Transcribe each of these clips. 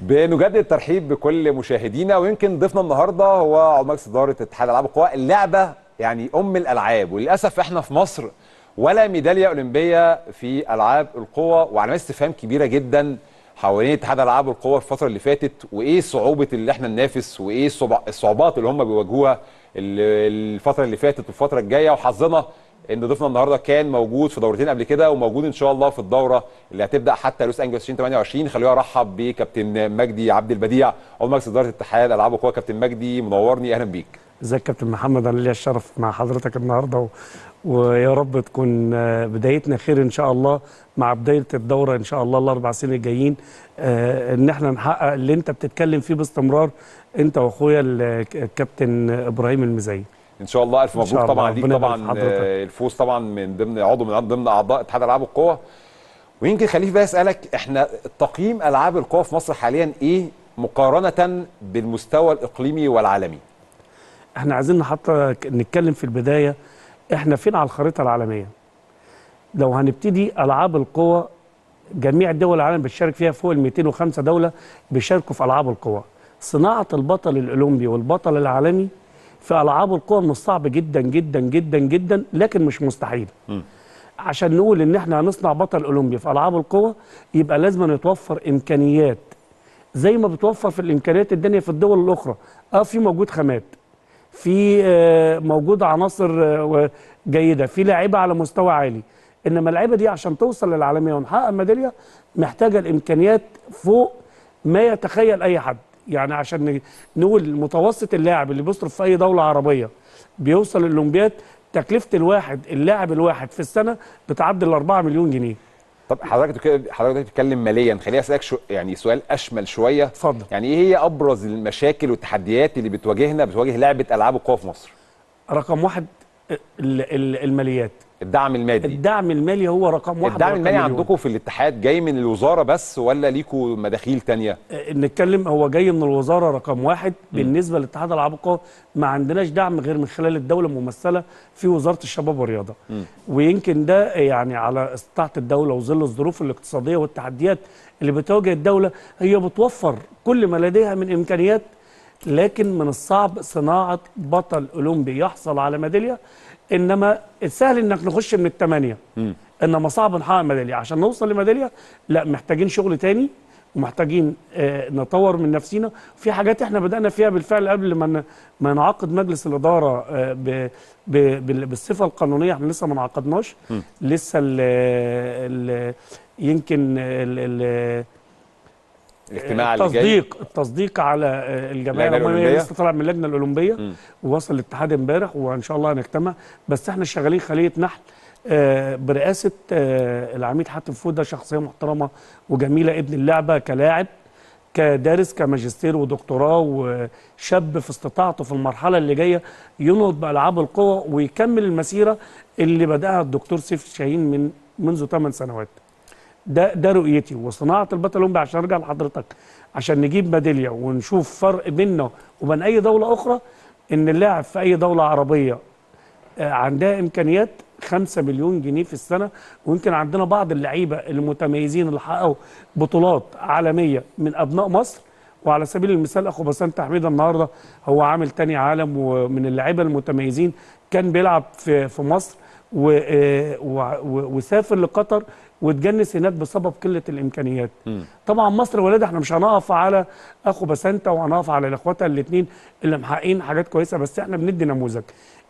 بنجدد الترحيب بكل مشاهدينا ويمكن ضيفنا النهارده هو عضو مجلس اداره اتحاد العاب القوى اللعبه يعني ام الالعاب وللاسف احنا في مصر ولا ميداليه اولمبيه في العاب القوى وعلامات استفهام كبيره جدا حوالين اتحاد العاب القوى في الفتره اللي فاتت وايه صعوبه اللي احنا ننافس وايه الصعوبة- الصعوبات اللي هم بيواجهوها ال- الفتره اللي فاتت والفتره الجايه وحظنا ان ضيفنا النهارده كان موجود في دورتين قبل كده وموجود ان شاء الله في الدوره اللي هتبدا حتى لوس انجلوس 2028 خلونا ارحب بكابتن مجدي عبد البديع عضو مجلس اداره اتحاد العاب القوى كابتن مجدي منورني اهلا بيك ازيك كابتن محمد انا ليا الشرف مع حضرتك النهارده و... ويا رب تكون آه، بدايتنا خير ان شاء الله مع بدايه الدوره ان شاء الله الاربع سنين الجايين آه، ان احنا نحقق اللي انت بتتكلم فيه باستمرار انت واخويا ال- الكابتن ابراهيم المزي ان شاء الله الف إن شاء مبروك الله. طبعا ليك ربنا يبارك في طبعا حضرتك. آه، الفوز طبعا من ضمن عضو من ضمن اعضاء اتحاد العاب القوى ويمكن خليني بقى اسالك احنا تقييم العاب القوى في مصر حاليا ايه مقارنه بالمستوى الاقليمي والعالمي احنا عايزين حتى نتكلم في البدايه احنا فين على الخريطه العالميه لو هنبتدي العاب القوى جميع دول العالم بتشارك فيها فوق ال 205 دوله بيشاركوا في العاب القوى صناعه البطل الاولمبي والبطل العالمي في العاب القوى من الصعب جدا جدا جدا جدا لكن مش مستحيل عشان نقول ان احنا هنصنع بطل اولمبي في العاب القوى يبقى لازم يتوفر امكانيات زي ما بتوفر في الامكانيات الدنيا في الدول الاخرى اه في موجود خامات في آه، موجود عناصر آه، جيده في لاعيبه على مستوى عالي انما اللعيبه دي عشان توصل للعالميه ونحقق ميداليه محتاجه الامكانيات فوق ما يتخيل اي حد يعني عشان ن- نقول متوسط اللاعب اللي بيصرف في اي دوله عربيه بيوصل الاولمبياد تكلفه الواحد اللاعب الواحد في السنه بتعدي ال 4 مليون جنيه طب حضرتك بتك- حضرتك بتتكلم ماليا خليني اسالك شو يعني سؤال اشمل شويه اتفضل. يعني ايه هي ابرز المشاكل والتحديات اللي بتواجهنا بتواجه لعبه العاب القوى في مصر رقم واحد ال- ال- الماليات الدعم المادي الدعم المالي هو رقم واحد الدعم ورقم المالي مليون. عندكم في الاتحاد جاي من الوزاره بس ولا ليكوا مداخيل تانية آه، نتكلم هو جاي من الوزاره رقم واحد بالنسبه لاتحاد العاب القوى ما عندناش دعم غير من خلال الدوله ممثله في وزاره الشباب والرياضه ويمكن ده يعني على استطاعه الدوله وظل الظروف الاقتصاديه والتحديات اللي بتواجه الدوله هي بتوفر كل ما لديها من امكانيات لكن من الصعب صناعه بطل اولمبي يحصل على ميداليه انما السهل انك نخش من الثمانيه انما صعب نحقق ميداليه عشان نوصل لميداليه لا محتاجين شغل تاني ومحتاجين آه، نطور من نفسينا في حاجات احنا بدانا فيها بالفعل قبل ما ن- ما نعقد مجلس الاداره آه، ب- ب- بال- بالصفه القانونيه احنا لسه ما انعقدناش لسه ال ال يمكن ال ال الاجتماع اللي جاي التصديق التصديق على آه، الجمعيه اللجنة العموميه الأولمبية؟ لسه طالع من اللجنه الاولمبيه ووصل الاتحاد امبارح وان شاء الله هنجتمع بس احنا شغالين خليه نحل آه، برئاسه آه، العميد حاتم فوده شخصيه محترمه وجميله ابن اللعبه كلاعب كدارس كماجستير ودكتوراه وشاب في استطاعته في المرحله اللي جايه ينهض بالعاب القوى ويكمل المسيره اللي بداها الدكتور سيف شاهين من منذ 8 سنوات ده ده رؤيتي وصناعه البطل الاولمبي عشان ارجع لحضرتك عشان نجيب ميداليه ونشوف فرق بيننا وبين اي دوله اخرى ان اللاعب في اي دوله عربيه آه، عندها امكانيات 5 مليون جنيه في السنه ويمكن عندنا بعض اللعيبه المتميزين اللي حققوا بطولات عالميه من ابناء مصر وعلى سبيل المثال اخو بسنت حميده النهارده هو عامل تاني عالم ومن اللعيبه المتميزين كان بيلعب في في مصر و- آه، و- و- وسافر لقطر واتجنس هناك بسبب قله الامكانيات. طبعا مصر ولاد احنا مش هنقف على اخو بسنته وهنقف على اخواتها الاثنين اللي محققين حاجات كويسه بس احنا بندي نموذج.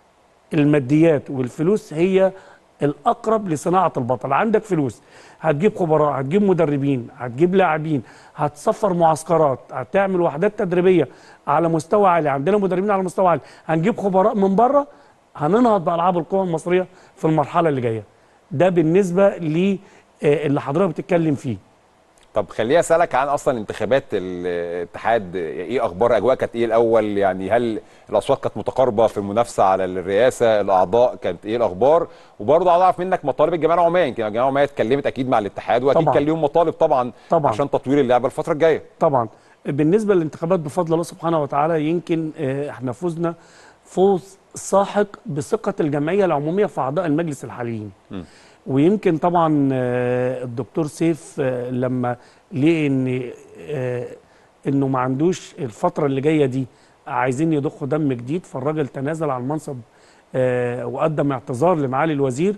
الماديات والفلوس هي الاقرب لصناعه البطل عندك فلوس هتجيب خبراء هتجيب مدربين هتجيب لاعبين هتسفر معسكرات هتعمل وحدات تدريبيه على مستوى عالي عندنا مدربين على مستوى عالي هنجيب خبراء من بره هننهض بالعاب القوى المصريه في المرحله اللي جايه ده بالنسبه ل اللي حضرتك بتتكلم فيه طب خليني اسالك عن اصلا انتخابات الاتحاد ايه اخبار اجواء كانت ايه الاول يعني هل الاصوات كانت متقاربه في المنافسه على الرئاسه الاعضاء كانت ايه الاخبار وبرضه عايز اعرف منك مطالب الجمعيه العموميه يمكن الجمعيه العموميه اتكلمت اكيد مع الاتحاد واكيد طبعاً. كان ليهم مطالب طبعا, طبعاً. عشان تطوير اللعبه الفتره الجايه طبعا بالنسبه للانتخابات بفضل الله سبحانه وتعالى يمكن آه، احنا فزنا فوز ساحق بثقه الجمعيه العموميه في اعضاء المجلس الحاليين ويمكن طبعا آه، الدكتور سيف آه، لما لقي ان آه، انه ما عندوش الفتره اللي جايه دي عايزين يضخوا دم جديد فالراجل تنازل عن المنصب آه، وقدم اعتذار لمعالي الوزير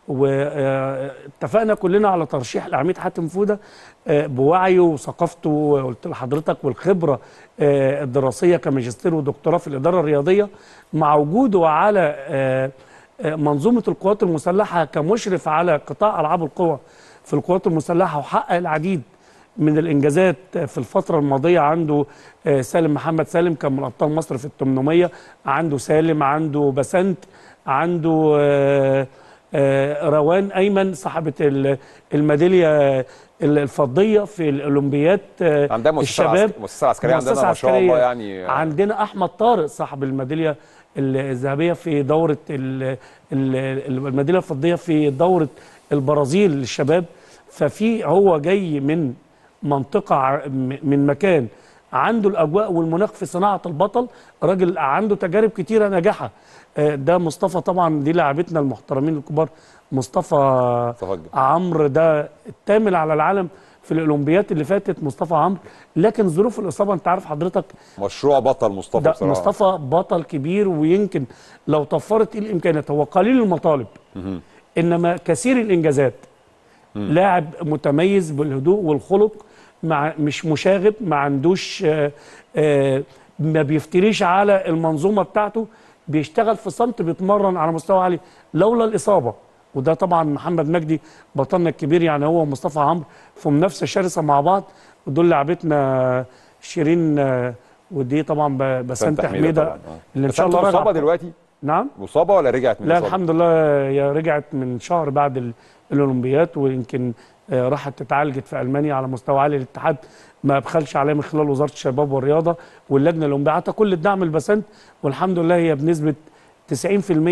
واتفقنا كلنا على ترشيح العميد حاتم فوده آه، بوعيه وثقافته قلت لحضرتك والخبره آه، الدراسيه كماجستير ودكتوراه في الاداره الرياضيه مع وجوده على آه، آه، منظومه القوات المسلحه كمشرف على قطاع العاب القوى في القوات المسلحه وحقق العديد من الانجازات في الفتره الماضيه عنده آه، سالم محمد سالم كان من ابطال مصر في ال 800 عنده سالم عنده بسنت عنده آه، آه، روان ايمن صاحبه ال- الميداليه الفضيه في الاولمبياد آه، عندها مؤسسه الشباب العسك- المؤسسه العسكريه عندنا مؤسسة ما شاء الله عسكرية. يعني عندنا احمد طارق صاحب الميداليه الذهبيه في دوره ال- ال- الميداليه الفضيه في دوره البرازيل للشباب ففي هو جاي من منطقه ع- م- من مكان عنده الاجواء والمناخ في صناعه البطل راجل عنده تجارب كتيره ناجحه آه، ده مصطفى طبعا دي لاعبتنا المحترمين الكبار مصطفى مصطفى الج- عمرو ده الثامن على العالم في الاولمبيات اللي فاتت مصطفى عمرو لكن ظروف الاصابه انت عارف حضرتك مشروع بطل مصطفى ده بصراحه مصطفى بطل كبير ويمكن لو توفرت ايه الامكانيات هو قليل المطالب انما كثير الانجازات لاعب متميز بالهدوء والخلق مع مش مشاغب ما عندوش آه، آه، ما بيفتريش على المنظومه بتاعته بيشتغل في صمت بيتمرن على مستوى عالي لولا الاصابه وده طبعا محمد مجدي بطلنا الكبير يعني هو ومصطفى عمرو في منافسه شرسه مع بعض ودول لعبتنا شيرين آه، ودي طبعا ب- بسنت حميده طبعاً، آه. اللي ان بس شاء أنت الله مصابه راجعه دلوقتي نعم مصابه ولا رجعت من لا الإصابة؟ الحمد لله هي رجعت من شهر بعد ال- الاولمبيات ويمكن آه، راحت اتعالجت في المانيا على مستوى عالي الاتحاد ما بخلش عليها من خلال وزاره الشباب والرياضه واللجنه الاولمبيه عطى كل الدعم البسنت والحمد لله هي بنسبه 90%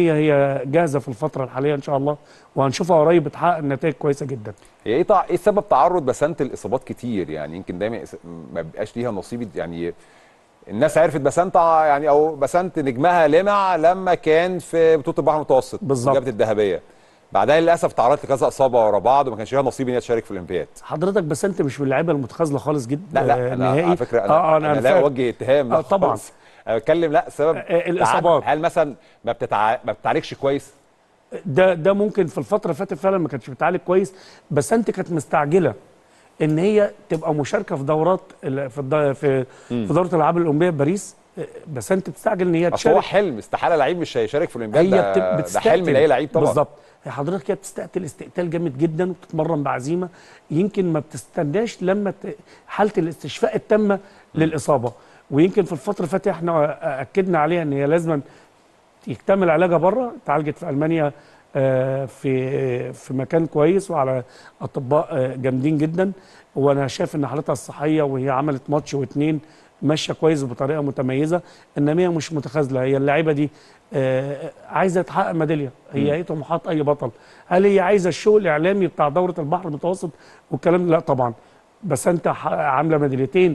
هي جاهزه في الفتره الحاليه ان شاء الله وهنشوفها قريب بتحقق نتائج كويسه جدا هي ايه طع... ايه سبب تعرض بسنت الاصابات كتير يعني يمكن دايما إس- ما بيبقاش ليها نصيب يعني الناس عرفت بسنت ع- يعني او بسنت نجمها لمع لما كان في بطوله البحر المتوسط بالظبط. جابت الذهبيه بعدها للاسف تعرضت لكذا اصابه ورا بعض وما كانش ليها نصيب ان هي تشارك في الاولمبياد حضرتك بسنت مش من اللعيبه المتخاذله خالص جدا لا لا آه، انا نهائي على فكره انا, اه أنا, لا فاهم. اوجه اتهام لا آه، طبعاً. خالص. انا بتكلم لا سبب آه، الإصابات. هل مثلا ما بتتع... ما بتعالجش كويس ده ده ممكن في الفتره اللي فاتت فعلا ما كانتش بتعالج كويس بس انت كانت مستعجله ان هي تبقى مشاركه في دورات ال- في الد- في في دوره الالعاب الاولمبيه بباريس بس انت بتستعجل ان هي اصل هو تشارك حلم استحاله لعيب مش هيشارك في الاولمبياد هي ده, بت- ده بتستقتل حلم لاي لعيب طبعا بالظبط هي حضرتك هي بتستقتل استقتال جامد جدا وبتتمرن بعزيمه يمكن ما بتستناش لما ت- حاله الاستشفاء التامه للاصابه ويمكن في الفتره اللي فاتت احنا اكدنا عليها ان هي لازم يكتمل علاجها بره اتعالجت في المانيا آه، في في مكان كويس وعلى اطباء آه، جامدين جدا وانا شايف ان حالتها الصحيه وهي عملت ماتش واتنين ماشيه كويس بطريقه متميزه انما هي مش متخاذله هي اللعيبه دي آه، عايزه تحقق ميداليه هي هي طموحات اي بطل هل هي عايزه الشو الاعلامي بتاع دوره البحر المتوسط والكلام ده؟ لا طبعا بس انت ح- عامله ميداليتين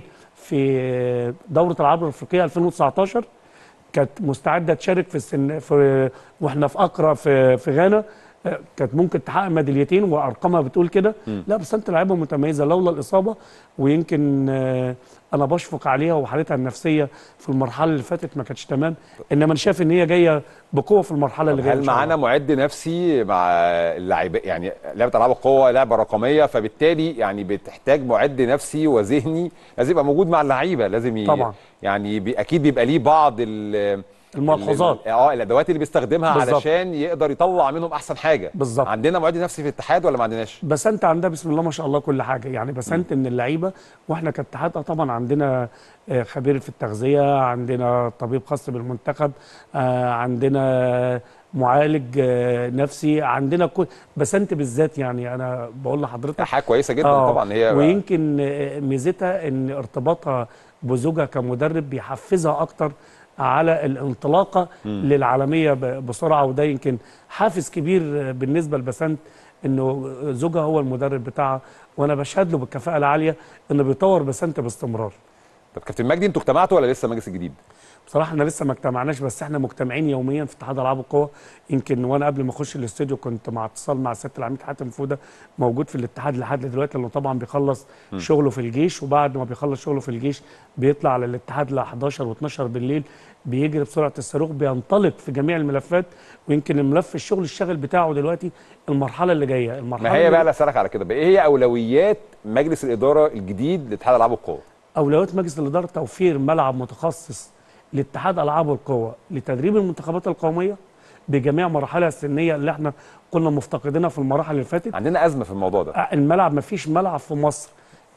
في دوره العرب الافريقيه 2019 كانت مستعده تشارك في السن في واحنا في اقرا في في غانا آه، كانت ممكن تحقق ميداليتين وارقامها بتقول كده لا بس انت لعيبه متميزه لولا الاصابه ويمكن آه، انا بشفق عليها وحالتها النفسيه في المرحله اللي فاتت ما كانتش تمام انما انا شايف ان هي جايه بقوه في المرحله اللي طب جايه إن هل شاء الله. معانا معد نفسي مع اللاعب يعني لعبه العاب القوه لعبه رقميه فبالتالي يعني بتحتاج معد نفسي وذهني لازم يبقى موجود مع اللعيبه لازم ي... طبعاً. يعني بي... اكيد بيبقى ليه بعض ال... الملحوظات. ال- اه الادوات اللي بيستخدمها بالظبط. علشان يقدر يطلع منهم احسن حاجه بالظبط. عندنا معد نفسي في الاتحاد ولا ما عندناش بس انت عندها بسم الله ما شاء الله كل حاجه يعني بس انت من اللعيبه واحنا كاتحاد اه طبعا عندنا آه، خبير في التغذيه عندنا طبيب خاص بالمنتخب آه، عندنا معالج آه، نفسي عندنا كل بس انت بالذات يعني انا بقول لحضرتك حاجه كويسه جدا آه، طبعا هي ويمكن آه، ميزتها ان ارتباطها بزوجها كمدرب بيحفزها اكتر على الانطلاقه للعالميه ب- بسرعه وده يمكن حافز كبير آه، بالنسبه لبسنت انه زوجها هو المدرب بتاعها وانا بشهد له بالكفاءه العاليه انه بيطور بسنت باستمرار طب كابتن مجدي انتوا اجتمعتوا ولا لسه مجلس الجديد بصراحه احنا لسه ما اجتمعناش بس احنا مجتمعين يوميا في اتحاد العاب القوى يمكن وانا قبل ما اخش الاستوديو كنت مع اتصال مع سياده العميد حاتم فوده موجود في الاتحاد لحد دلوقتي لانه طبعا بيخلص شغله في الجيش وبعد ما بيخلص شغله في الجيش بيطلع على الاتحاد ل 11 و12 بالليل بيجري بسرعه الصاروخ بينطلق في جميع الملفات ويمكن الملف الشغل الشاغل بتاعه دلوقتي المرحله اللي جايه المرحله ما هي اللي بقى اللي اسالك على كده بقى ايه هي اولويات مجلس الاداره الجديد لاتحاد العاب القوى اولويات مجلس الاداره توفير ملعب متخصص لاتحاد العاب القوى لتدريب المنتخبات القوميه بجميع مراحلها السنيه اللي احنا كنا مفتقدينها في المراحل اللي فاتت عندنا ازمه في الموضوع ده الملعب ما فيش ملعب في مصر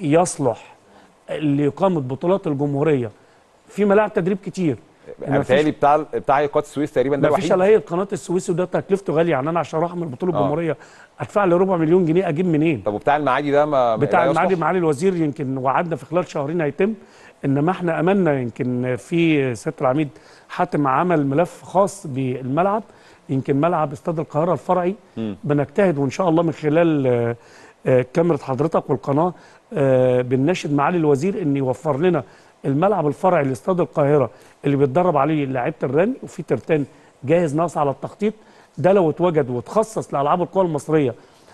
يصلح لاقامه بطولات الجمهوريه في ملاعب تدريب كتير انا بيتهيألي بتاع بتاع قناه السويس تقريبا ده ما فيش الوحيد الا هي قناه السويس وده تكلفته غاليه يعني انا عشان اروح من البطوله آه. الجمهوريه ادفع لي ربع مليون جنيه اجيب منين طب وبتاع المعادي ده ما بتاع لا يصلح؟ المعالي معالي الوزير يمكن وعدنا في خلال شهرين هيتم انما احنا املنا يمكن في سياده العميد حاتم عمل ملف خاص بالملعب يمكن ملعب استاد القاهره الفرعي بنجتهد وان شاء الله من خلال آه، آه، كاميرا حضرتك والقناه آه، بنناشد معالي الوزير ان يوفر لنا الملعب الفرعي لاستاد القاهره اللي بيتدرب عليه لعيبه الرمي وفي ترتان جاهز ناقص على التخطيط ده لو اتوجد وتخصص لالعاب القوى المصريه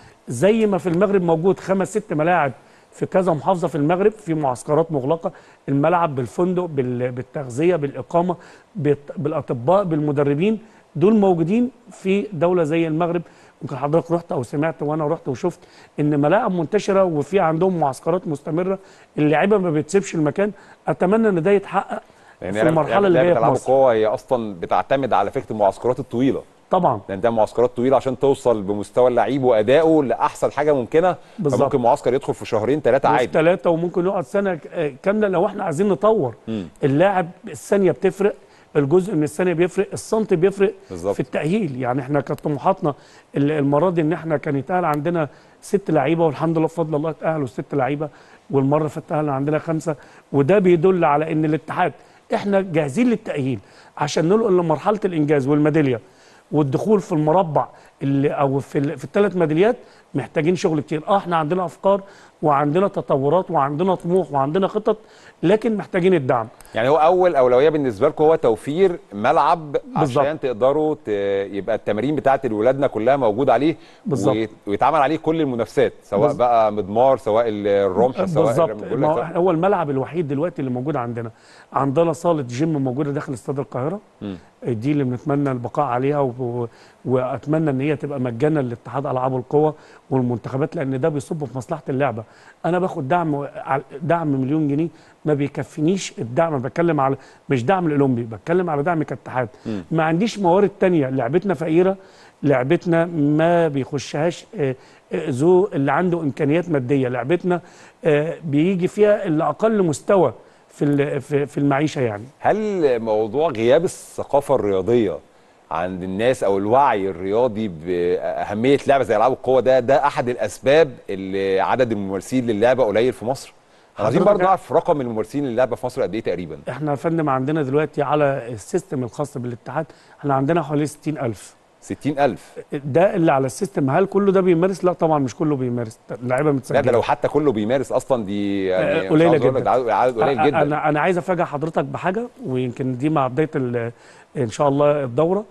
زي ما في المغرب موجود خمس ست ملاعب في كذا محافظه في المغرب في معسكرات مغلقه الملعب بالفندق بال- بالتغذيه بالاقامه بت- بالاطباء بالمدربين دول موجودين في دوله زي المغرب ممكن حضرتك رحت او سمعت وانا رحت وشفت ان ملاعب منتشره وفي عندهم معسكرات مستمره اللعيبه ما بتسيبش المكان اتمنى ان ده يتحقق يعني في المرحله اللي جايه في العاب مصر القوى هي اصلا بتعتمد على فكره المعسكرات الطويله طبعا لان ده معسكرات طويله عشان توصل بمستوى اللعيب وادائه لاحسن حاجه ممكنه بالظبط. فممكن معسكر يدخل في شهرين ثلاثه وفي عادي ثلاثة وممكن يقعد سنة آه، كاملة لو احنا عايزين نطور اللاعب الثانية بتفرق الجزء من الثانية بيفرق السنت بيفرق بالظبط. في التأهيل يعني احنا كانت طموحاتنا ال- المرة دي ان احنا كان يتأهل عندنا ست لعيبة والحمد لله بفضل الله اتأهلوا ست لعيبة والمرة اللي فاتت تأهلنا عندنا خمسة وده بيدل على ان الاتحاد احنا جاهزين للتأهيل عشان ننقل لمرحلة الإنجاز والميدالية والدخول في المربع اللي او في ال- في الثلاث ميداليات محتاجين شغل كتير اه احنا عندنا افكار وعندنا تطورات وعندنا طموح وعندنا خطط لكن محتاجين الدعم يعني هو اول اولويه بالنسبه لكم هو توفير ملعب بالظبط. عشان تقدروا ت... يبقى التمارين بتاعت ولادنا كلها موجود عليه بالظبط. ويت- ويتعمل عليه كل المنافسات سواء بالظبط. بقى مضمار سواء الرمح سواء بالظبط الرمي ما هو- كله. هو الملعب الوحيد دلوقتي اللي موجود عندنا عندنا صاله جيم موجوده داخل استاد القاهره دي اللي بنتمنى البقاء عليها و... واتمنى ان هي تبقى مجانا لاتحاد العاب القوى والمنتخبات لان ده بيصب في مصلحه اللعبه انا باخد دعم دعم مليون جنيه ما بيكفينيش الدعم أنا بتكلم على مش دعم الاولمبي بتكلم على دعم كاتحاد ما عنديش موارد تانية لعبتنا فقيره لعبتنا ما بيخشهاش آه، آه، ذو اللي عنده امكانيات ماديه لعبتنا آه، بيجي فيها اللي اقل مستوى في ال- في في المعيشه يعني هل موضوع غياب الثقافه الرياضيه عند الناس او الوعي الرياضي باهميه لعبه زي العاب القوه ده ده احد الاسباب اللي عدد الممارسين للعبه قليل في مصر احنا عايزين حضرتك برضه نعرف رقم الممارسين للعبه في مصر قد ايه تقريبا احنا يا فندم عندنا دلوقتي على السيستم الخاص بالاتحاد احنا عندنا حوالي 60000 60000 ده اللي على السيستم هل كله ده بيمارس لا طبعا مش كله بيمارس اللعيبه لا متسجله ده لو حتى كله بيمارس اصلا دي يعني آه، مش قليلة عاوز أقول لك جدا. عدد عدد قليل جدا انا انا عايز افاجئ حضرتك بحاجه ويمكن دي مع بدايه ال- ان شاء الله الدوره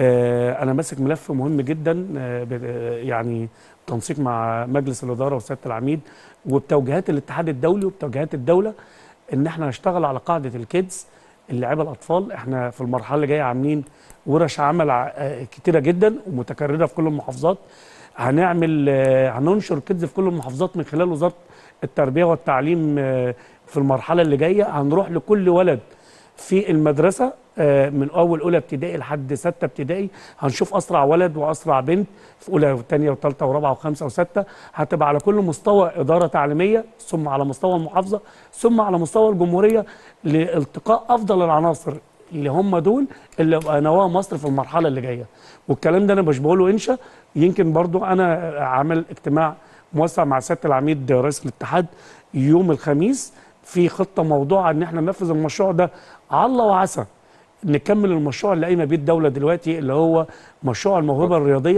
آه، انا ماسك ملف مهم جدا آه، ب- آه، يعني تنسيق مع مجلس الاداره وسياده العميد وبتوجيهات الاتحاد الدولي وبتوجيهات الدوله ان احنا نشتغل على قاعده الكيدز اللعيبه الاطفال احنا في المرحله اللي جايه عاملين ورش عمل ع- آه، كتيره جدا ومتكرره في كل المحافظات هنعمل آه، هننشر كيدز في كل المحافظات من خلال وزاره التربيه والتعليم آه، في المرحله اللي جايه هنروح لكل ولد في المدرسه آه، من اول اولى ابتدائي لحد سته ابتدائي هنشوف اسرع ولد واسرع بنت في اولى وثانيه وثالثه ورابعه وخمسه وسته هتبقى على كل مستوى اداره تعليميه ثم على مستوى المحافظه ثم على مستوى الجمهوريه لالتقاء افضل العناصر اللي هم دول اللي يبقى نواه مصر في المرحله اللي جايه والكلام ده انا مش بقوله انشا يمكن برضو انا عامل اجتماع موسع مع سياده العميد رئيس الاتحاد يوم الخميس في خطه موضوعه ان احنا ننفذ المشروع ده على وعسى نكمل المشروع اللي قايمه بيه الدوله دلوقتي اللي هو مشروع الموهبه الرياضيه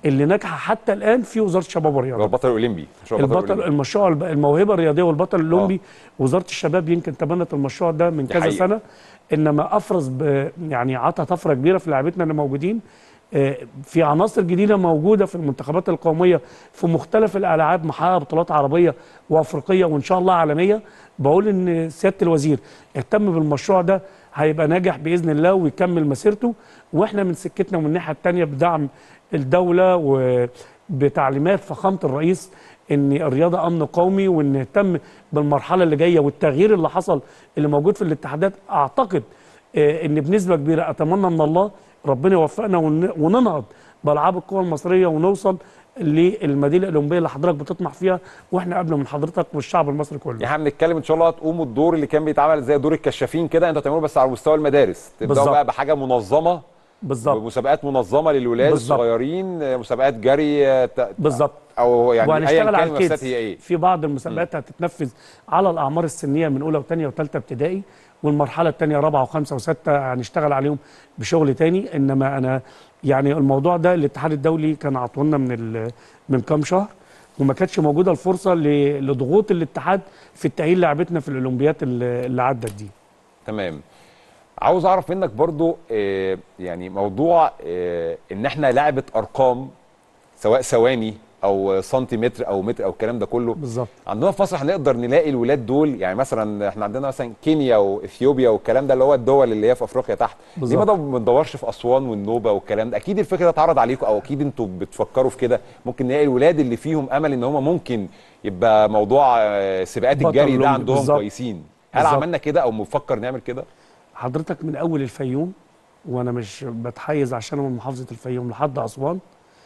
اللي ناجحه حتى الان في وزاره الشباب هو والرياضه البطل الاولمبي مشروع البطل البطل الأولمبي. المشروع الب- الموهبه الرياضيه والبطل الاولمبي وزاره الشباب يمكن تبنت المشروع ده من دي كذا حقيقة. سنه انما افرز ب يعني عطى طفره كبيره في لاعبتنا اللي موجودين آه، في عناصر جديده موجوده في المنتخبات القوميه في مختلف الالعاب محققه بطولات عربيه وافريقيه وان شاء الله عالميه بقول ان سياده الوزير اهتم بالمشروع ده هيبقى ناجح باذن الله ويكمل مسيرته واحنا من سكتنا ومن الناحيه الثانيه بدعم الدوله وبتعليمات فخامه الرئيس ان الرياضه امن قومي وان نهتم بالمرحله اللي جايه والتغيير اللي حصل اللي موجود في الاتحادات اعتقد آه، ان بنسبه كبيره اتمنى من الله ربنا يوفقنا ون- وننهض بالعاب القوى المصريه ونوصل للمدينه الاولمبيه اللي حضرتك بتطمح فيها واحنا قبل من حضرتك والشعب المصري كله يعني احنا بنتكلم ان شاء الله هتقوموا الدور اللي كان بيتعمل زي دور الكشافين كده انتوا هتعملوه بس على مستوى المدارس تبداوا بالظبط. بقى بحاجه منظمه بالظبط مسابقات منظمه للولاد بالظبط. الصغيرين آه، مسابقات جري آه، ت- بالظبط او يعني ايا وهنشتغل كان على المنافسات الكيدز هي ايه في بعض المسابقات هتتنفذ على الاعمار السنيه من اولى وثانيه وثالثه ابتدائي والمرحله الثانيه رابعه وخمسه وسته هنشتغل عليهم بشغل تاني انما انا يعني الموضوع ده الاتحاد الدولي كان عطولنا من ال- من كام شهر وما كانتش موجوده الفرصه ل- لضغوط الاتحاد في التاهيل لعبتنا في الاولمبيات اللي اللي عدت دي تمام عاوز اعرف منك برضو آه، يعني موضوع آه، ان احنا لعبه ارقام سواء ثواني او سنتيمتر او متر او الكلام ده كله بالظبط عندنا في مصر هنقدر نلاقي الولاد دول يعني مثلا احنا عندنا مثلا كينيا واثيوبيا والكلام ده اللي هو الدول اللي هي في افريقيا تحت ليه ما بالظبط. ما بندورش في اسوان والنوبه والكلام ده اكيد الفكره ده اتعرض عليكم او اكيد انتوا بتفكروا في كده ممكن نلاقي الولاد اللي فيهم امل ان هم ممكن يبقى موضوع آه، سباقات بطل الجري ده أولمبي. عندهم بالظبط. كويسين هل بالظبط. عملنا كده او بنفكر نعمل كده حضرتك من اول الفيوم وانا مش بتحيز عشان أنا من محافظه الفيوم لحد اسوان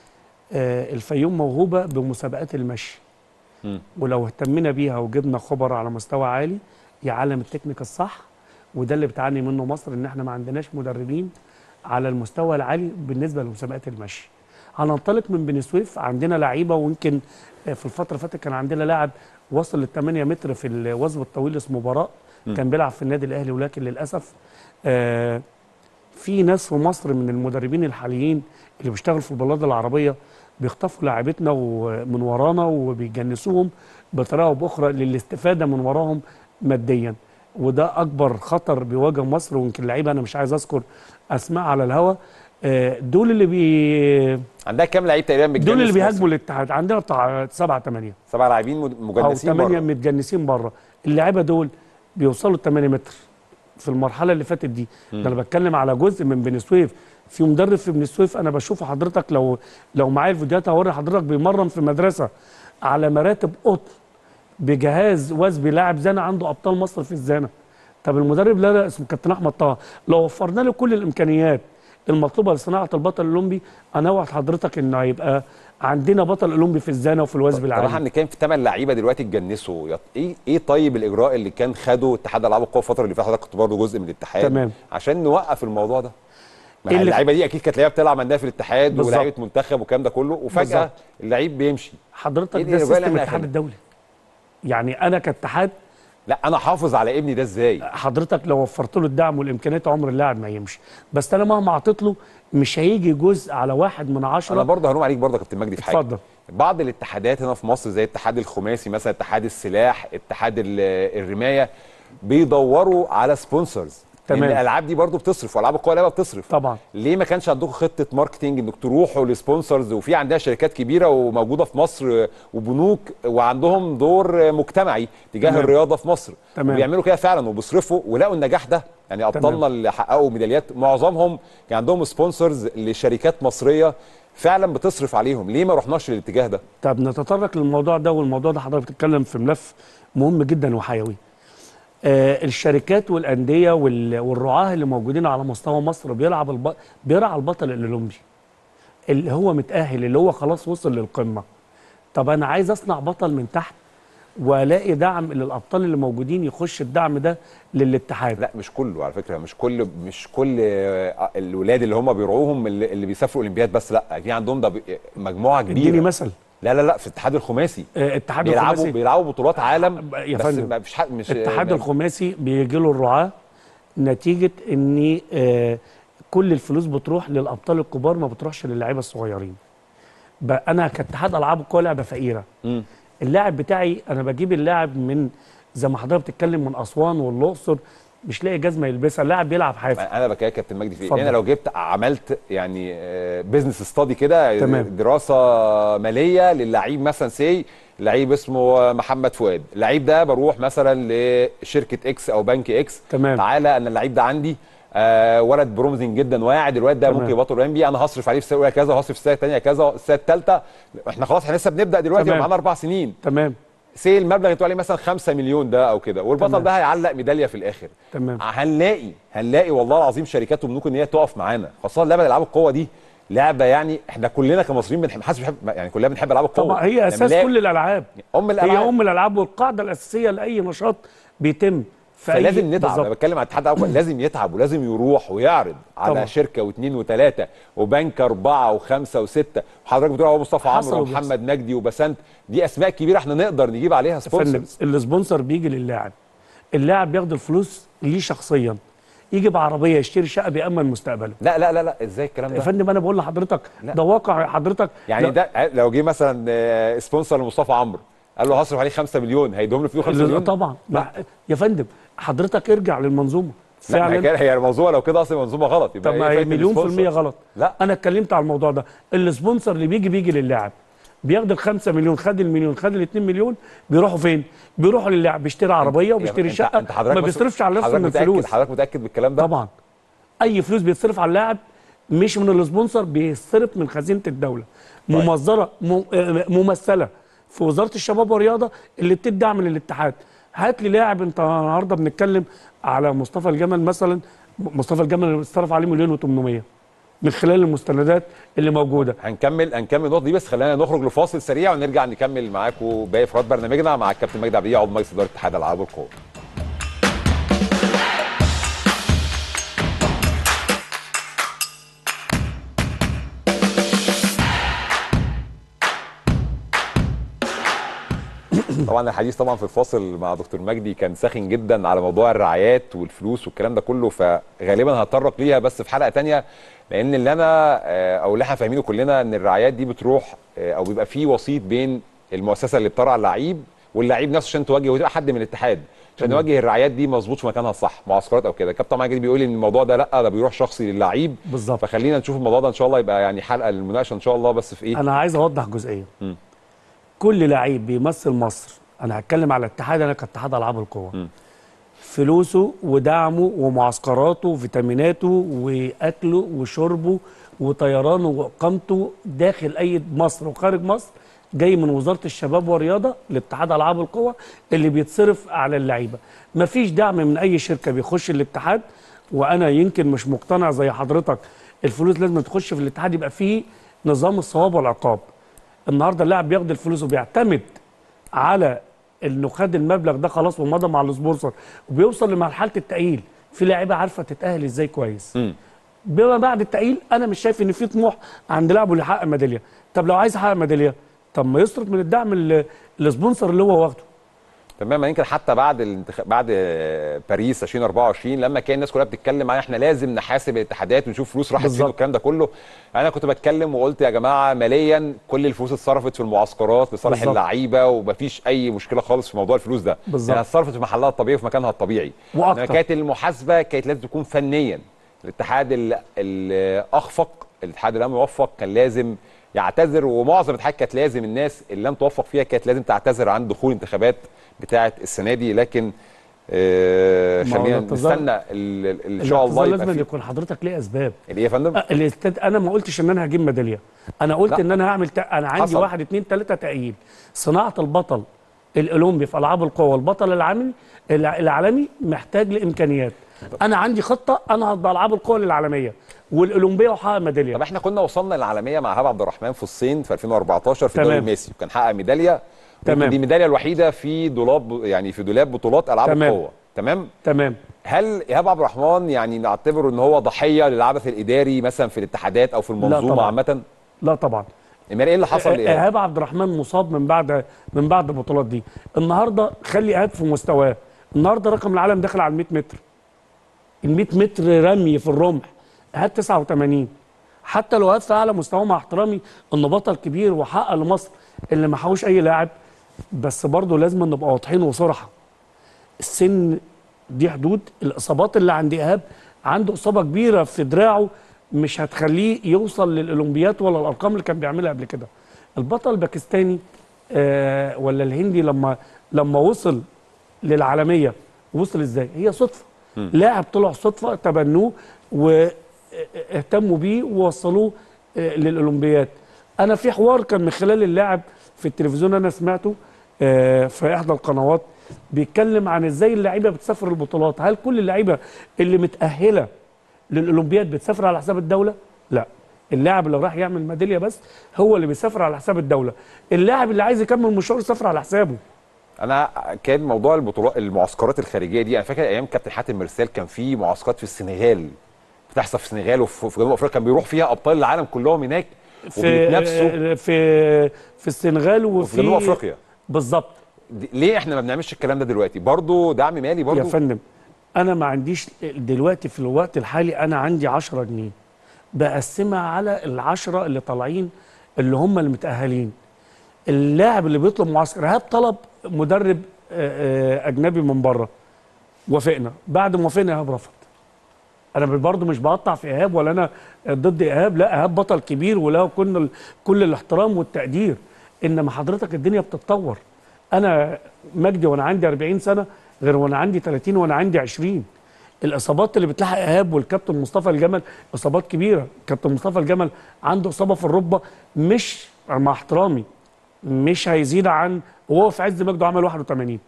آه، الفيوم موهوبه بمسابقات المشي مم. ولو اهتمينا بيها وجبنا خبراء على مستوى عالي يعلم التكنيك الصح وده اللي بتعاني منه مصر ان احنا ما عندناش مدربين على المستوى العالي بالنسبه لمسابقات المشي هننطلق من بني سويف عندنا لعيبه ويمكن آه، في الفتره اللي فاتت كان عندنا لاعب وصل لل 8 متر في الوثب الطويل اسمه براء مم. كان بيلعب في النادي الاهلي ولكن للاسف آه، في ناس في مصر من المدربين الحاليين اللي بيشتغلوا في البلاد العربيه بيخطفوا لاعبتنا ومن ورانا وبيجنسوهم بطريقه او باخرى للاستفاده من وراهم ماديا وده اكبر خطر بيواجه مصر ويمكن لعيبه انا مش عايز اذكر اسماء على الهوا آه، دول اللي بي عندها كام لعيب تقريبا متجنس دول اللي في بيهاجموا مصر؟ الاتحاد عندنا بتاع سبعة ثمانية سبع لاعبين مد- او مجنسين ثمانية بره متجنسين بره اللعيبه دول بيوصلوا ل 8 متر في المرحله اللي فاتت دي ده انا بتكلم على جزء من بني سويف في مدرب في بني سويف انا بشوفه حضرتك لو لو معايا الفيديوهات هوري حضرتك بيمرن في مدرسه على مراتب قطن بجهاز وثبي لاعب زانه عنده ابطال مصر في الزانه طب المدرب لا لا اسمه كابتن احمد طه لو وفرنا له كل الامكانيات المطلوبه لصناعه البطل الاولمبي انا اوعد حضرتك انه هيبقى عندنا بطل اولمبي في الزانه وفي الوثب طب العالي احنا بنتكلم في ثمان لعيبه دلوقتي اتجنسوا يط- ايه ايه طيب الاجراء اللي كان خده اتحاد العاب القوى الفتره اللي فاتت حضرتك كنت برضه جزء من الاتحاد تمام. عشان نوقف الموضوع ده ما إيه هي اللي- اللعيبه دي اكيد كانت لعيبه بتلعب عندها في الاتحاد بالظبط. ولاعيبه منتخب والكلام ده كله وفجاه بالظبط. اللعيب بيمشي حضرتك إيه ده الإجراء اللي سيستم إحنا الاتحاد أخدناه؟ الدولي يعني انا كاتحاد لا انا حافظ على ابني ده ازاي حضرتك لو وفرت له الدعم والامكانيات عمر اللاعب ما يمشي بس انا مهما اعطيت له مش هيجي جزء على واحد من انا عشرة برضه هلوم عليك برضه يا كابتن مجدي في حاجه اتفضل بعض الاتحادات هنا في مصر زي الاتحاد الخماسي مثلا اتحاد السلاح اتحاد ال- الرمايه بيدوروا على سبونسرز تمام. لان الالعاب دي برضه بتصرف والعاب القوى اللعبه بتصرف طبعا ليه ما كانش عندكم خطه ماركتينج انك تروحوا لسبونسرز وفي عندها شركات كبيره وموجوده في مصر وبنوك وعندهم دور مجتمعي تجاه تمام. الرياضه في مصر تمام. وبيعملوا كده فعلا وبيصرفوا ولقوا النجاح ده يعني ابطالنا اللي حققوا ميداليات معظمهم كان عندهم سبونسرز لشركات مصريه فعلا بتصرف عليهم ليه ما رحناش للاتجاه ده طب نتطرق للموضوع ده والموضوع ده حضرتك بتتكلم في ملف مهم جدا وحيوي آه الشركات والانديه وال- والرعاه اللي موجودين على مستوى مصر بيلعب الب... بيرعى البطل الاولمبي اللي هو متاهل اللي هو خلاص وصل للقمه طب انا عايز اصنع بطل من تحت والاقي دعم للابطال اللي موجودين يخش الدعم ده للاتحاد لا مش كله على فكره مش كل مش كل آه، الولاد اللي هم بيرعوهم اللي, اللي بيسافروا اولمبياد بس لا في عندهم ده بي- مجموعه اديني كبيره مثل لا لا لا في الاتحاد الخماسي آه اتحاد بيلعبوا الخماسي بيلعبوا بطولات عالم يا بس فندم، ما فيش حد مش الاتحاد ما- الخماسي بيجي له الرعاه نتيجه ان آه كل الفلوس بتروح للابطال الكبار ما بتروحش للاعيبه الصغيرين ب- انا كاتحاد العاب القوى لعبه فقيره مم. اللاعب بتاعي انا بجيب اللاعب من زي ما حضرتك بتتكلم من اسوان والاقصر مش لاقي جزمه يلبسها اللاعب بيلعب حافي انا بكلم يا كابتن مجدي في اتفضل. ايه انا لو جبت عملت يعني بزنس ستادي كده تمام. دراسه ماليه للعيب مثلا سي لعيب اسمه محمد فؤاد اللعيب ده بروح مثلا لشركه اكس او بنك اكس تمام. تعالى انا اللعيب ده عندي آه ولد بروميزنج جدا واعد الواد ده تمام. ممكن يبطل ام بي انا هصرف عليه في السنه الاولى كذا وهصرف في السنه الثانيه كذا السنه الثالثه احنا خلاص احنا لسه بنبدا دلوقتي تمام. ومعانا اربع سنين تمام سي المبلغ اللي انتوا عليه مثلا 5 مليون ده او كده والبطل تمام. ده هيعلق ميداليه في الاخر تمام هنلاقي هنلاقي والله العظيم شركات وبنوك ان هي تقف معانا خاصه لعبه العاب القوه دي لعبه يعني احنا كلنا كمصريين بنحب حاسس بنحب يعني كلنا بنحب العاب القوه طبعا هي لما اساس نلاقي- كل الالعاب ام هي الالعاب ام الالعاب والقاعده الاساسيه لاي نشاط بيتم في أي- فلازم نتعب بالظبط. انا بتكلم عن اتحاد العاب لازم يتعب ولازم يروح ويعرض على طبعا. شركه واثنين وثلاثه وبنك اربعه وخمسه وسته وحضرتك بتقول اهو مصطفى حصل عمرو وبيحصل. ومحمد مجدي وبسنت دي اسماء كبيره احنا نقدر نجيب عليها يا فندم سبونسرز السبونسر بيجي للاعب اللاعب بياخد الفلوس ليه شخصيا يجي بعربيه يشتري شقه بيامن مستقبله لا لا لا لا ازاي الكلام يا ده فندم انا بقول لحضرتك لا. ده واقع حضرتك يعني لا- ده لو جه مثلا آه، سبونسر لمصطفى عمرو قال له هصرف عليه 5 مليون هيدوم له فيه 5 لا مليون طبعا ما يا فندم حضرتك ارجع للمنظومه لا ما هي فعلا كان- هي الموضوع لو كده اصلا منظومه غلط يبقى طب ما إيه هي فايدة مليون في السبونسر؟ المية غلط لا انا اتكلمت على الموضوع ده السبونسر اللي بيجي بيجي للاعب بياخد ال 5 مليون خد المليون خد ال 2 مليون بيروحوا فين؟ بيروحوا للاعب بيشتري عربيه وبيشتري أنت- شقه أنت حضرتك ما بس- بيصرفش على نفسه حضرتك من متأكد الفلوس حضرتك متاكد بالكلام ده طبعا اي فلوس بيتصرف على اللاعب مش من السبونسر بيتصرف من خزينه الدوله ممصره م- آه، ممثله في وزاره الشباب والرياضه اللي بتدعم من الاتحاد هات لي لاعب انت النهارده بنتكلم على مصطفى الجمل مثلا مصطفى الجمل اللي اتصرف عليه مليون و800 من خلال المستندات اللي موجوده هنكمل هنكمل النقطه دي بس خلينا نخرج لفاصل سريع ونرجع نكمل معاكم باقي فقرات برنامجنا مع الكابتن مجدي عبديه عضو مجلس اداره اتحاد العاب القوه طبعا الحديث طبعا في الفاصل مع دكتور مجدي كان ساخن جدا على موضوع الرعايات والفلوس والكلام ده كله فغالبا هتطرق ليها بس في حلقه تانية لان اللي انا آه، او اللي احنا فاهمينه كلنا ان الرعايات دي بتروح آه، او بيبقى في وسيط بين المؤسسه اللي بترعى اللعيب واللعيب نفسه عشان توجه وتبقى حد من الاتحاد عشان يوجه الرعايات دي مظبوط في مكانها الصح معسكرات او كده كابتن مجدي بيقول ان الموضوع ده لا ده بيروح شخصي للعيب بالظبط فخلينا نشوف الموضوع ده ان شاء الله يبقى يعني حلقه للمناقشه ان شاء الله بس في ايه انا عايز اوضح جزئيه مم. كل لعيب بيمثل مصر انا هتكلم على الاتحاد انا كاتحاد العاب القوى مم. فلوسه ودعمه ومعسكراته وفيتاميناته واكله وشربه وطيرانه واقامته داخل اي مصر وخارج مصر جاي من وزاره الشباب والرياضه لاتحاد العاب القوى اللي بيتصرف على اللعيبه مفيش دعم من اي شركه بيخش الاتحاد وانا يمكن مش مقتنع زي حضرتك الفلوس لازم تخش في الاتحاد يبقى فيه نظام الصواب والعقاب النهارده اللاعب بياخد الفلوس وبيعتمد على انه خد المبلغ ده خلاص ومضى مع السبونسر وبيوصل لمرحله التأهيل في لاعيبه عارفه تتأهل ازاي كويس مم. بما بعد التأهيل انا مش شايف ان في طموح عند لاعبه اللي يحقق ميداليه طب لو عايز يحقق ميداليه طب ما يصرف من الدعم اللي السبونسر اللي هو واخده تمام يمكن حتى بعد الانتخ... بعد آه، باريس 2024 لما كان الناس كلها بتتكلم عن احنا لازم نحاسب الاتحادات ونشوف فلوس راحت فين بالظبط. والكلام ده كله انا كنت بتكلم وقلت يا جماعه ماليا كل الفلوس اتصرفت في المعسكرات لصالح بالظبط. اللعيبه ومفيش اي مشكله خالص في موضوع الفلوس ده بالظبط. يعني اتصرفت في محلها الطبيعي وفي مكانها الطبيعي وأكتر. إنما كانت المحاسبه كانت لازم تكون فنيا الاتحاد ال- الاخفق الاتحاد اللي لم يوفق كان لازم يعتذر ومعظم الاتحاد كانت لازم الناس اللي لم توفق فيها كانت لازم تعتذر عن دخول انتخابات بتاعه السنه دي لكن آه ما هو خلينا الاعتذار- نستنى ال- ال- ان شاء الله الاعتذار يبقى لازم في يكون حضرتك ليه اسباب ايه يا فندم؟ أه، الاستاد انا ما قلتش ان انا هجيب ميداليه انا قلت لا. ان انا هعمل تق... انا عندي حصل. واحد اتنين تلاته تأهيل صناعه البطل الاولمبي في العاب القوى البطل العالمي الع- العالمي محتاج لامكانيات انا عندي خطه انا هطبع العاب القوى للعالميه والاولمبيه وحقق ميداليه طب احنا كنا وصلنا للعالميه مع هاب عبد الرحمن في الصين في 2014 في الدوري تمام. الميسي وكان حقق ميداليه تمام. يمكن دي الميداليه الوحيده في دولاب يعني في دولاب بطولات العاب تمام. القوه تمام تمام هل ايهاب عبد الرحمن يعني نعتبره ان هو ضحيه للعبث الاداري مثلا في الاتحادات او في المنظومه طبعاً. عامه لا طبعا امال ايه اللي حصل لايهاب ايهاب عبد الرحمن مصاب من بعد من بعد البطولات دي النهارده خلي ايهاب في مستواه النهارده رقم العالم داخل على ال 100 متر ال 100 متر رمي في الرمح ايهاب 89 حتى لو هدف اعلى مستوى مع احترامي انه بطل كبير وحقق لمصر اللي ما حوش اي لاعب بس برضه لازم نبقى واضحين وصراحه السن دي حدود الاصابات اللي عند ايهاب عنده اصابه كبيره في دراعه مش هتخليه يوصل للاولمبيات ولا الارقام اللي كان بيعملها قبل كده البطل الباكستاني آه ولا الهندي لما لما وصل للعالميه وصل ازاي هي صدفه لاعب طلع صدفه تبنوه واهتموا بيه ووصلوه آه للاولمبيات انا في حوار كان من خلال اللاعب في التلفزيون انا سمعته آه في احدى القنوات بيتكلم عن ازاي اللعيبه بتسافر البطولات هل كل اللعيبه اللي متاهله للاولمبياد بتسافر على حساب الدوله لا اللاعب اللي راح يعمل ميداليه بس هو اللي بيسافر على حساب الدوله اللاعب اللي عايز يكمل مشوار يسافر على حسابه انا كان موضوع البطولات المعسكرات الخارجيه دي انا فاكر ايام كابتن حاتم مرسال كان في معسكرات في السنغال بتحصل في السنغال وفي في جنوب افريقيا كان بيروح فيها ابطال العالم كلهم هناك وبيتنافسوا في في في السنغال وفي وفي جنوب افريقيا بالظبط دي- ليه احنا ما بنعملش الكلام ده دلوقتي برضه دعم مالي يا برضه فندم انا ما عنديش دلوقتي في الوقت الحالي انا عندي 10 جنيه بقسمها على العشرة اللي طالعين اللي هم المتأهلين اللاعب اللي بيطلب معسكر ايهاب طلب مدرب آه، آه، اجنبي من بره وافقنا بعد ما وافقنا ايهاب رفض انا برضه مش بقطع في ايهاب ولا انا ضد ايهاب لا ايهاب بطل كبير وله كل ال- كل الاحترام والتقدير انما حضرتك الدنيا بتتطور انا مجدي وانا عندي 40 سنه غير وانا عندي 30 وانا عندي 20 الاصابات اللي بتلاحق ايهاب والكابتن مصطفى الجمل اصابات كبيره كابتن مصطفى الجمل عنده اصابه في الركبه مش مع احترامي مش هيزيد عن وهو في عز مجده عمل 81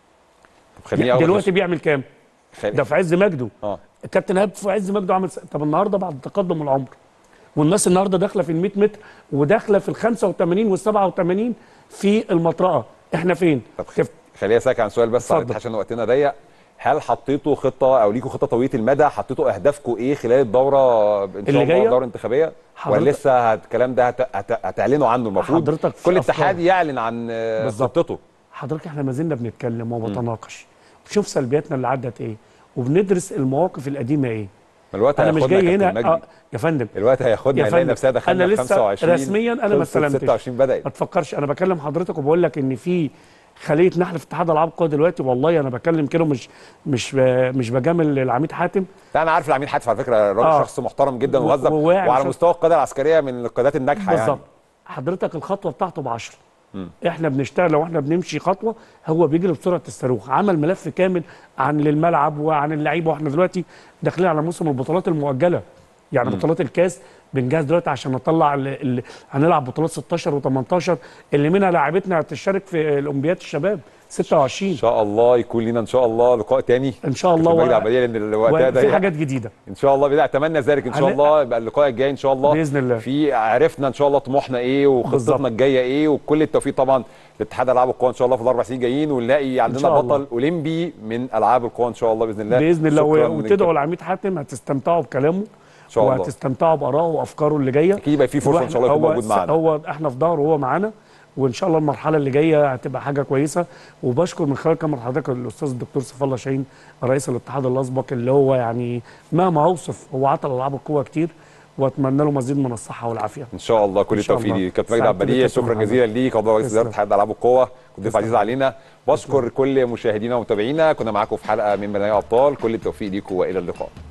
طب خليني أخد- دلوقتي بيعمل كام خلي- ده في عز مجده اه الكابتن ايهاب في عز مجده عمل س... طب النهارده بعد تقدم العمر والناس النهارده داخله في ال 100 متر وداخله في ال 85 وال 87 في المطرقه احنا فين؟ طب تف... خليني اسالك عن سؤال بس اتفضل. عشان وقتنا ضيق هل حطيتوا خطه او ليكوا خطه طويله المدى حطيتوا اهدافكم ايه خلال الدوره ان شاء اللي الله جاية؟ الدوره الانتخابيه حضرتك- ولا لسه هت- الكلام ده هت... هت... هتعلنوا عنه المفروض حضرتك في كل أفكار. اتحاد يعلن عن آه، بالظبط. خطته حضرتك احنا ما زلنا بنتكلم وبنتناقش بنشوف سلبياتنا اللي عدت ايه وبندرس المواقف القديمه ايه الوقت انا مش هياخدنا جاي يا هنا كابتن آه مجدي. يا فندم الوقت هياخدنا يا هنلاقي فندم، نفسنا دخلنا أنا في لسه 25 رسمياً أنا ما خلصت استلمتش. 26 بدات ما تفكرش انا بكلم حضرتك وبقول لك ان في خليه نحل في اتحاد العاب القوى دلوقتي والله انا بكلم كده مش مش مش بجامل العميد حاتم لا انا عارف العميد حاتم على فكره الراجل آه. شخص محترم جدا و- ومهذب وواعي وعلى وشخص- مستوى القياده العسكريه من القيادات الناجحه يعني بالظبط حضرتك الخطوه بتاعته ب 10 احنا بنشتغل لو احنا بنمشي خطوه هو بيجري بسرعه الصاروخ عمل ملف كامل عن للملعب وعن اللعيبه واحنا دلوقتي داخلين على موسم البطولات المؤجله يعني بطولات الكاس بنجهز دلوقتي عشان نطلع ال... ال... هنلعب بطولات 16 و18 اللي منها لاعبتنا هتشارك في الاولمبياد الشباب 26 ان شاء الله يكون لنا ان شاء الله لقاء تاني ان شاء الله كابتن مجدي و... عبد العلي لان الوقت ده وفي ضيق. حاجات جديده ان شاء الله بإذن- اتمنى ذلك ان شاء هن- الله يبقى اللقاء الجاي ان شاء الله بإذن الله. في عرفنا ان شاء الله طموحنا ايه وخطتنا بالظبط. الجايه ايه وكل التوفيق طبعا لاتحاد العاب القوى ان شاء الله في الاربع سنين جايين ونلاقي عندنا شاء بطل الله. اولمبي من العاب القوى ان شاء الله باذن الله باذن الله شكراً و- من وتدعوا الكابتن. العميد حاتم هتستمتعوا بكلامه ان شاء الله وهتستمتعوا بارائه وافكاره اللي جايه اكيد يبقى في فرصه ان شاء الله يكون هو موجود معانا هو احنا في ظهره وهو معانا وان شاء الله المرحله اللي جايه هتبقى حاجه كويسه وبشكر من خلال كاميرا حضرتك الاستاذ الدكتور سيف الله شاهين رئيس الاتحاد الاسبق اللي هو يعني مهما اوصف هو عطل العاب القوه كتير واتمنى له مزيد من الصحه والعافيه ان شاء الله كل إن شاء التوفيق الله. ليك كابتن مجدي سعدت عبد العلي بك يا شكرا كابتن جزيلا ليك عضو رئيس تسلم. اداره اتحاد العاب القوى كنت ضيف تسلم. عزيز علينا بشكر كل مشاهدينا ومتابعينا كنا معاكم في حلقه من برنامج ابطال كل التوفيق ليكم والى اللقاء